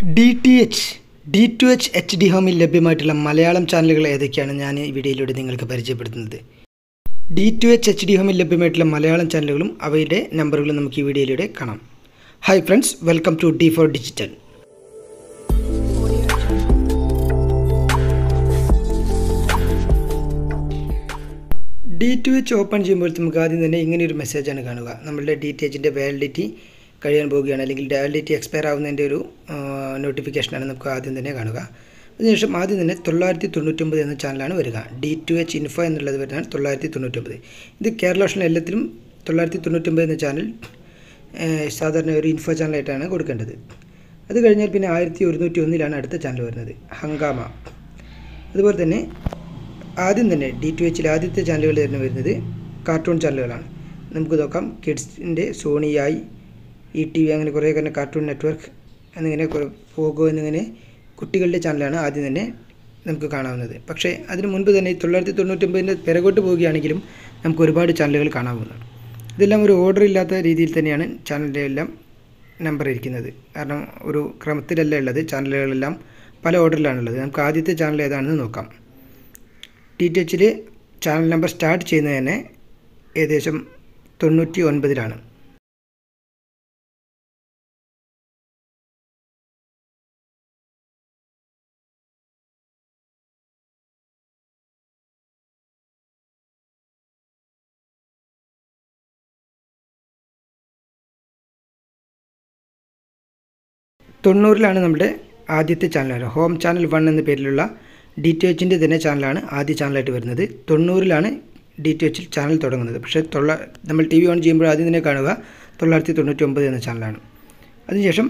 D T H D two H H D ഹോമിൽ ലഭ്യമായിട്ടുള്ള മലയാളം ചാനലുകൾ ഏതൊക്കെയാണ് ഞാൻ ഈ വീഡിയോയിലൂടെ നിങ്ങൾക്ക് പരിചയപ്പെടുത്തുന്നത് D two H H D ഹോമിൽ ലഭ്യമായിട്ടുള്ള മലയാളം ചാനലുകളും അവയുടെ നമ്പറുകളും നമുക്ക് ഈ വീഡിയോയിലൂടെ കാണാം hi friends welcome to D four digital D two H open ചെയ്യുമ്പോൾ നമുക്ക് ആദ്യം തന്നെ ഇങ്ങനെ ഒരു മെസ്സേജാണ് കാണുക നമ്മളുടെ ഡി ടി എച്ചിൻ്റെ വാലിഡിറ്റി കഴിയാൻ പോവുകയാണ് അല്ലെങ്കിൽ വാലിഡിറ്റി എക്സ്പയർ ആവുന്നതിൻ്റെ ഒരു നോട്ടിഫിക്കേഷനാണ് നമുക്ക് ആദ്യം തന്നെ കാണുക അതിനുശേഷം ആദ്യം തന്നെ തൊള്ളായിരത്തി തൊണ്ണൂറ്റൊമ്പത് എന്ന ചാനലാണ് വരിക ഡി ടു എച്ച് ഇൻഫോ എന്നുള്ളത് വരുന്നതാണ് തൊള്ളായിരത്തി തൊണ്ണൂറ്റൊമ്പത് ഇത് കേരള ഓഷൻ എല്ലാത്തിലും തൊള്ളായിരത്തി തൊണ്ണൂറ്റൊമ്പത് എന്ന ചാനൽ സാധാരണ ഒരു ഇൻഫോ ചാനലായിട്ടാണ് കൊടുക്കേണ്ടത് അത് കഴിഞ്ഞാൽ പിന്നെ ആയിരത്തി ഒരുന്നൂറ്റി ഒന്നിലാണ് അടുത്ത ചാനൽ വരുന്നത് ഹങ്കാമ അതുപോലെ തന്നെ ആദ്യം തന്നെ ഡി ടു എച്ചിൽ ആദ്യത്തെ ചാനലുകൾ തന്നെ വരുന്നത് കാർട്ടൂൺ ചാനലുകളാണ് നമുക്ക് നോക്കാം കിഡ്സിൻ്റെ സോണിയായി ഇ ടി വി അങ്ങനെ കുറേ തന്നെ കാർട്ടൂൺ നെറ്റ്വർക്ക് എന്നിങ്ങനെ കുറേ പോകോ എന്നിങ്ങനെ കുട്ടികളുടെ ചാനലാണ് ആദ്യം തന്നെ നമുക്ക് കാണാവുന്നത് പക്ഷേ അതിന് മുൻപ് തന്നെ തൊള്ളായിരത്തി തൊണ്ണൂറ്റൊമ്പതിൻ്റെ പിറകോട്ട് പോവുകയാണെങ്കിലും നമുക്ക് ഒരുപാട് ചാനലുകൾ കാണാവുന്നതാണ് ഇതെല്ലാം ഒരു ഓർഡർ ഇല്ലാത്ത രീതിയിൽ തന്നെയാണ് ചാനലിൻ്റെ എല്ലാം നമ്പർ ഇരിക്കുന്നത് കാരണം ഒരു ക്രമത്തിലല്ല ഉള്ളത് ചാനലുകളെല്ലാം പല ഓർഡറിലാണുള്ളത് നമുക്ക് ആദ്യത്തെ ചാനൽ ഏതാണെന്ന് നോക്കാം ടി ടി എച്ചിൽ ചാനൽ നമ്പർ സ്റ്റാർട്ട് ചെയ്യുന്നത് തന്നെ ഏകദേശം തൊണ്ണൂറ്റി ഒൻപതിലാണ് തൊണ്ണൂറിലാണ് നമ്മുടെ ആദ്യത്തെ ചാനൽ ഹോം ചാനൽ വൺ എന്ന പേരിലുള്ള ഡി ടി എച്ചിൻ്റെ തന്നെ ചാനലാണ് ആദ്യ ചാനലായിട്ട് വരുന്നത് തൊണ്ണൂറിലാണ് ഡി ടി എച്ചിൽ ചാനൽ തുടങ്ങുന്നത് പക്ഷേ തൊള്ള നമ്മൾ ടി വി ഓൺ ചെയ്യുമ്പോൾ ആദ്യം തന്നെ കാണുക തൊള്ളായിരത്തി തൊണ്ണൂറ്റി ഒമ്പത് എന്ന ചാനലാണ് അതിനുശേഷം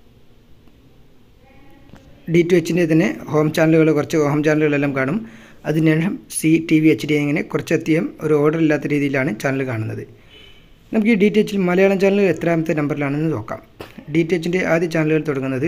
ഡി ടു എച്ചിൻ്റെ തന്നെ ഹോം ചാനലുകൾ കുറച്ച് ഹോം ചാനലുകളെല്ലാം കാണും അതിനുശേഷം C T V H D ഇങ്ങനെ കുറച്ചധികം ഒരു ഓർഡർ ഇല്ലാത്ത രീതിയിലാണ് ചാനൽ കാണുന്നത് നമുക്ക് ഈ ഡി ടി എച്ചിൽ മലയാളം ചാനൽ എത്രാമത്തെ നമ്പറിലാണെന്ന് നോക്കാം ഡി ടി എച്ചിൻ്റെ ആദ്യ ചാനലുകൾ തുടങ്ങുന്നത്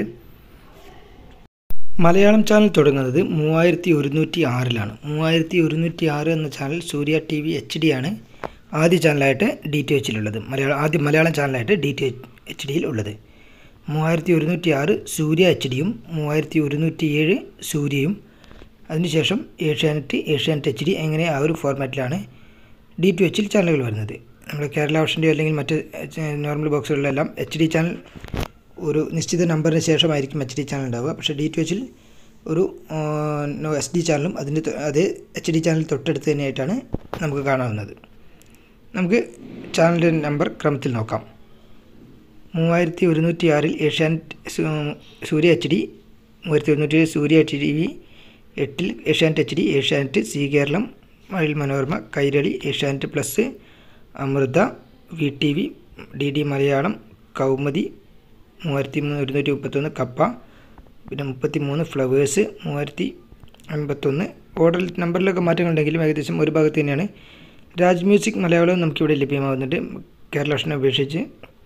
മലയാളം ചാനൽ തുടങ്ങുന്നത് മൂവായിരത്തി ഒരുന്നൂറ്റി ആറിലാണ് മൂവായിരത്തി ഒരുന്നൂറ്റി ആറ് എന്ന channel Surya T V H D ആണ് ആദ്യ ചാനലായിട്ട് ഡി ടി എച്ചിലുള്ളത് മലയാളം ആദ്യ മലയാളം ചാനലായിട്ട് ഡി ടി എച്ച് ഡിയിൽ ഉള്ളത് മൂവായിരത്തി ഒരുന്നൂറ്റി ആറ് സൂര്യ എച്ച് ഡിയും മൂവായിരത്തി ഒരുന്നൂറ്റി ഏഴ് സൂര്യയും അതിനുശേഷം ഏഷ്യാനെറ്റ് ഏഷ്യാനെറ്റ് എച്ച് ഡി അങ്ങനെ ആ ഒരു ഫോർമാറ്റിലാണ് ഡി ടു എച്ചിൽ ചാനലുകൾ വരുന്നത് നമ്മുടെ കേരള ഓഷൻ്റെയോ അല്ലെങ്കിൽ മറ്റ് നോർമൽ ബോക്സുകളിലെല്ലാം എച്ച് ഡി ചാനൽ ഒരു നിശ്ചിത നമ്പറിന് ശേഷമായിരിക്കും എച്ച് ഡി ചാനൽ ഉണ്ടാവുക പക്ഷേ ഡി ടു എച്ചിൽ ഒരു എസ് ഡി ചാനലും അതിൻ്റെ അതേ എച്ച് ഡി ചാനൽ തൊട്ടടുത്ത് തന്നെയായിട്ടാണ് നമുക്ക് കാണാവുന്നത് നമുക്ക് ചാനലിൻ്റെ നമ്പർ ക്രമത്തിൽ നോക്കാം മൂവായിരത്തി ഒരുന്നൂറ്റി ആറിൽ ഏഷ്യാനെറ്റ് സൂര്യ എച്ച് ഡി മൂവായിരത്തി ഒരുന്നൂറ്റി ഏഴ് സൂര്യ എച്ച് ഡി വി എട്ടിൽ ഏഷ്യാനെറ്റ് എച്ച് ഡി ഏഷ്യാനെറ്റ് സി കേരളം മഴയിൽ Manorama Kairali Asianet plus Amrita V T V D D Malayalam Kaumudi മൂവായിരത്തി മൂന്ന് ഒരുന്നൂറ്റി മുപ്പത്തൊന്ന് കപ്പ പിന്നെ മുപ്പത്തി മൂന്ന് ഫ്ലവേഴ്സ് മൂവായിരത്തി അൻപത്തൊന്ന് ഓർഡർ നമ്പറിലൊക്കെ മാറ്റങ്ങളുണ്ടെങ്കിലും ഏകദേശം ഒരു ഭാഗത്ത് തന്നെയാണ് രാജ് മ്യൂസിക് മലയാളവും നമുക്കിവിടെ ലഭ്യമാകുന്നുണ്ട് കേരള ഓഷനെ അപേക്ഷിച്ച്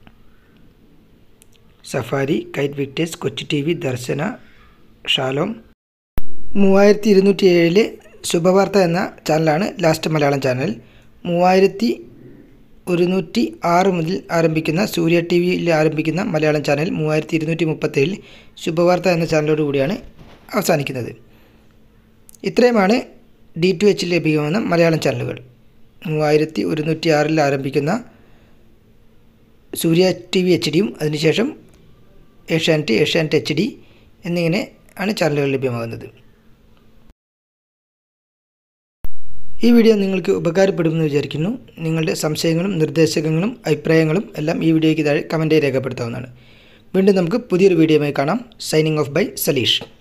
safari kite Victers Kochi T V Darshana Shalom മൂവായിരത്തി ഇരുന്നൂറ്റി ഏഴില് ശുഭവാർത്ത എന്ന ചാനലാണ് ലാസ്റ്റ് മലയാളം ചാനൽ മൂവായിരത്തി ഒരുന്നൂറ്റി ആറ് മുതൽ ആരംഭിക്കുന്ന സൂര്യ ടി വിയിൽ ആരംഭിക്കുന്ന മലയാളം ചാനൽ മൂവായിരത്തി ഇരുന്നൂറ്റി മുപ്പത്തേഴിൽ ശുഭവാർത്ത എന്ന ചാനലോട് കൂടിയാണ് അവസാനിക്കുന്നത് ഇത്രയുമാണ് ഡി ടു എച്ചിൽ ലഭ്യമാകുന്ന മലയാളം ചാനലുകൾ മൂവായിരത്തി ഒരുന്നൂറ്റി ആറിൽ ആരംഭിക്കുന്ന സൂര്യ ടി വി എച്ച് ഡിയും അതിനുശേഷം ഏഷ്യാനെറ്റ് ഏഷ്യാനെറ്റ് എച്ച് ഡി എന്നിങ്ങനെ ആണ് ചാനലുകൾ ലഭ്യമാകുന്നത് ഈ വീഡിയോ നിങ്ങൾക്ക് ഉപകാരപ്പെടുമെന്ന് വിചാരിക്കുന്നു നിങ്ങളുടെ സംശയങ്ങളും നിർദ്ദേശങ്ങളും അഭിപ്രായങ്ങളും എല്ലാം ഈ വീഡിയോയ്ക്ക് താഴെ കമൻറ്റായി രേഖപ്പെടുത്താവുന്നതാണ് വീണ്ടും നമുക്ക് പുതിയൊരു വീഡിയോയുമായി കാണാം സൈനിങ് ഓഫ് ബൈ സലീഷ്